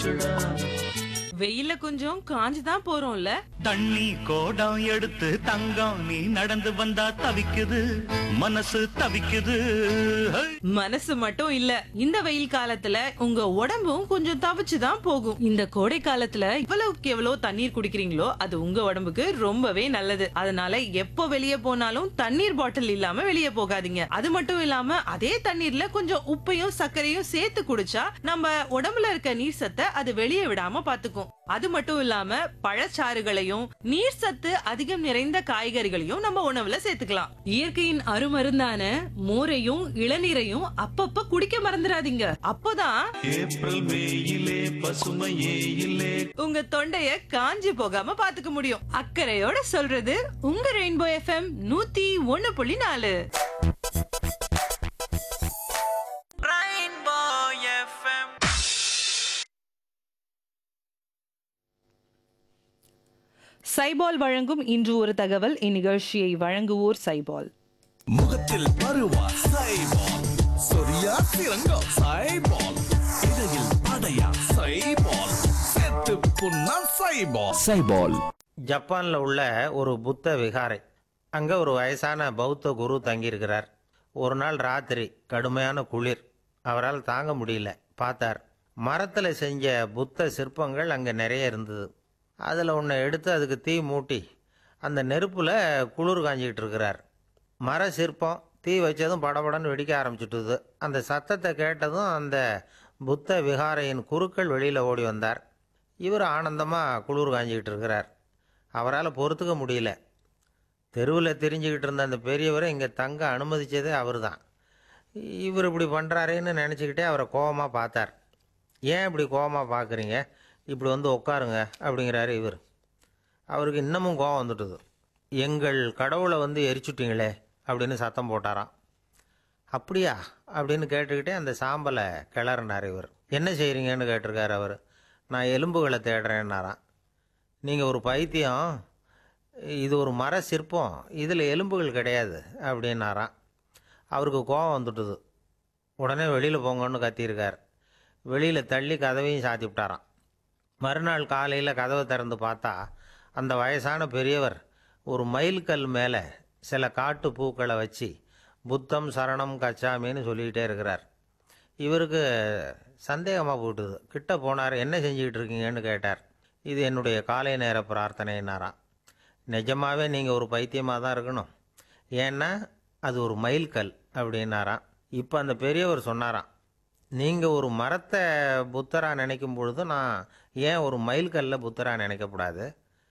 பேசுடா வெயில கொஞ்சம் காஞ்சு தான் போறோம்ல தண்ணி கோடம் எடுத்து தங்கம் நீ நடந்து வந்தா தவிக்குது மனசு தவிக்குது ஹை! மனசு மட்டும் இல்ல இந்த வெயில் காலத்துல உங்க உடம்பும் கொஞ்சம் தவிச்சு தான் போகும் இந்த கோடை காலத்துல இவ்வளவுக்கு எவ்வளவு தண்ணீர் குடிக்கிறீங்களோ அது உங்க உடம்புக்கு ரொம்பவே நல்லது அதனால எப்போ வெளியே போனாலும் தண்ணீர் பாட்டில் இல்லாம வெளியே போகாதீங்க அது மட்டும் இல்லாம அதே தண்ணீர்ல கொஞ்சம் உப்பையும் சர்க்கரையும் சேர்த்து குடிச்சா நம்ம உடம்புல இருக்க நீர் சத்தை அது வெளியே விடாம பாத்துக்கும் அது மட்டும் இல்லாம பழச்சாறுகளையும் நீர் சத்து அதிகம் நிறைந்த காய்கறிகளையும் நம்ம உணவுல சேர்த்துக்கலாம் இயற்கையின் அருமருந்தான மோரையும் இளநீரையும் அப்பப்ப குடிக்க மறந்துடாதீங்க அப்போதான் ஏப்ரல் மேயிலே பசுமையே இல்லே உங்க தொண்டைய காஞ்சி போகாம பாத்துக்க முடியும் அக்கறையோட சொல்றது உங்க ரெயின்போ எஃப்எம் நூத்தி ஒண்ணு புள்ளி நாலு சைபால் வழங்கும் இன்று ஒரு தகவல் இந்நிகழ்ச்சியை வழங்குவோர் சைபால் முகத்தில் பருவா சைபால் சொரியா சிறங்கம் சைபால் இடையில் அடையா சைபால் செத்து புண்ணா சைபால் சைபால் ஜப்பானில் உள்ள ஒரு புத்த விகாரை அங்கே ஒரு வயசான பௌத்த குரு தங்கியிருக்கிறார் ஒரு நாள் ராத்திரி கடுமையான குளிர் அவரால் தாங்க முடியல பார்த்தார் மரத்தில் செஞ்ச புத்த சிற்பங்கள் அங்கே நிறைய இருந்தது அதில் ஒன்றை எடுத்து அதுக்கு தீ மூட்டி அந்த நெருப்பில் குளிர் காஞ்சிக்கிட்டு இருக்கிறார் மர சிற்பம் தீ வச்சதும் படபடன்னு வெடிக்க ஆரம்பிச்சுட்டுது அந்த சத்தத்தை கேட்டதும் அந்த புத்த விகாரையின் குருக்கள் வெளியில் ஓடி வந்தார் இவர் ஆனந்தமாக குளிர் காஞ்சிக்கிட்டு இருக்கிறார் அவரால் பொறுத்துக்க முடியல தெருவில் தெரிஞ்சுக்கிட்டு இருந்த அந்த பெரியவரை இங்கே தங்க அனுமதிச்சதே அவர் தான் இவர் இப்படி பண்ணுறாரேன்னு நினச்சிக்கிட்டே அவரை கோபமாக பார்த்தார் ஏன் இப்படி கோபமாக பார்க்குறீங்க இப்படி வந்து உட்காருங்க அப்படிங்கிறாரு இவர் அவருக்கு இன்னமும் கோபம் வந்துட்டுது எங்கள் கடவுளை வந்து எரிச்சுட்டீங்களே அப்படின்னு சத்தம் போட்டாராம் அப்படியா அப்படின்னு கேட்டுக்கிட்டே அந்த சாம்பலை கிளறினார் இவர் என்ன செய்கிறீங்கன்னு கேட்டிருக்காரு அவர் நான் எலும்புகளை தேடுறேன்னாராம் நீங்கள் ஒரு பைத்தியம் இது ஒரு மர சிற்பம் இதில் எலும்புகள் கிடையாது அப்படின்னாராம் அவருக்கு கோபம் வந்துட்டுது உடனே வெளியில் போங்கன்னு கத்தியிருக்கார் வெளியில் தள்ளி கதவையும் சாத்தி விட்டாராம் மறுநாள் காலையில் கதவை திறந்து பார்த்தா அந்த வயசான பெரியவர் ஒரு மைல்கல் மேலே சில காட்டு பூக்களை வச்சு புத்தம் சரணம் கச்சாமின்னு சொல்லிக்கிட்டே இருக்கிறார் இவருக்கு சந்தேகமாக போட்டுது கிட்ட போனார் என்ன செஞ்சுக்கிட்டு இருக்கீங்கன்னு கேட்டார் இது என்னுடைய காலை நேர பிரார்த்தனைன்னாராம் நிஜமாவே நீங்கள் ஒரு பைத்தியமாக தான் இருக்கணும் ஏன்னா அது ஒரு மைல்கல் அப்படின்னாராம் இப்போ அந்த பெரியவர் சொன்னாராம் நீங்கள் ஒரு மரத்தை புத்தராக நினைக்கும் பொழுது நான் ஏன் ஒரு மைல்கல்ல புத்தராக நினைக்கக்கூடாது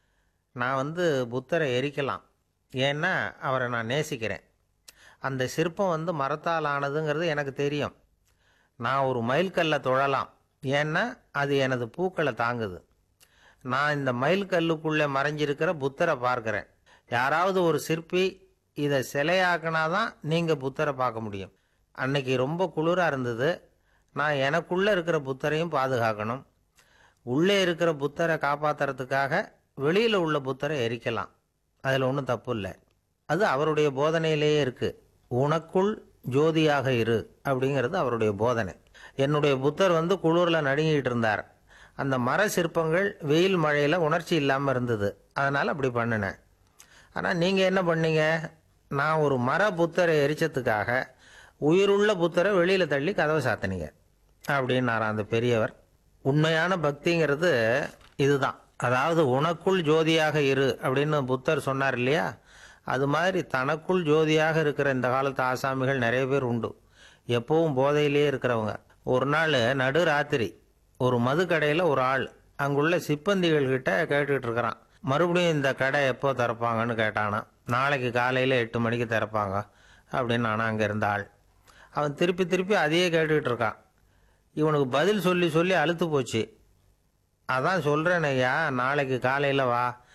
நான் வந்து புத்தரை எரிக்கலாம் ஏன்னா அவரை நான் நேசிக்கிறேன் அந்த சிற்பம் வந்து மரத்தால் ஆனதுங்கிறது எனக்கு தெரியும் நான் ஒரு மைல்கல்லை தொழலாம் ஏன்னா அது எனது பூக்களை தாங்குது நான் இந்த மைல்கல்லுக்குள்ளே மறைஞ்சிருக்கிற புத்தரை பார்க்குறேன் யாராவது ஒரு சிற்பி இதை சிலையாக்கினாதான் நீங்கள் புத்தரை பார்க்க முடியும் அன்னைக்கு ரொம்ப குளிராக இருந்தது நான் எனக்குள்ளே இருக்கிற புத்தரையும் பாதுகாக்கணும் உள்ளே இருக்கிற புத்தரை காப்பாற்றுறதுக்காக வெளியில் உள்ள புத்தரை எரிக்கலாம் அதில் ஒன்றும் தப்பு இல்லை அது அவருடைய போதனையிலேயே இருக்குது உனக்குள் ஜோதியாக இரு அப்படிங்கிறது அவருடைய போதனை என்னுடைய புத்தர் வந்து குளிரில் நடுங்கிட்டு இருந்தார் அந்த மர சிற்பங்கள் வெயில் மழையில் உணர்ச்சி இல்லாமல் இருந்தது அதனால் அப்படி பண்ணினேன் ஆனால் நீங்கள் என்ன பண்ணீங்க நான் ஒரு மர புத்தரை எரிச்சதுக்காக உயிருள்ள புத்தரை வெளியில் தள்ளி கதவை சாத்தினீங்க அப்படின்னாராம் அந்த பெரியவர் உண்மையான பக்திங்கிறது இதுதான் அதாவது உனக்குள் ஜோதியாக இரு அப்படின்னு புத்தர் சொன்னார் இல்லையா அது மாதிரி தனக்குள் ஜோதியாக இருக்கிற இந்த காலத்து ஆசாமிகள் நிறைய பேர் உண்டு எப்பவும் போதையிலேயே இருக்கிறவங்க ஒரு நாள் நடு ராத்திரி ஒரு மது கடையில் ஒரு ஆள் அங்குள்ள சிப்பந்திகள் கிட்ட கேட்டுக்கிட்டு இருக்கிறான் மறுபடியும் இந்த கடை எப்போ திறப்பாங்கன்னு கேட்டானா நாளைக்கு காலையில் எட்டு மணிக்கு திறப்பாங்க அப்படின்னு நானும் அங்கே இருந்த ஆள் அவன் திருப்பி திருப்பி அதையே கேட்டுக்கிட்டு இருக்கான் இவனுக்கு பதில் சொல்லி சொல்லி அழுத்து போச்சு அதான் சொல்கிறேன் ஐயா நாளைக்கு காலையில் வா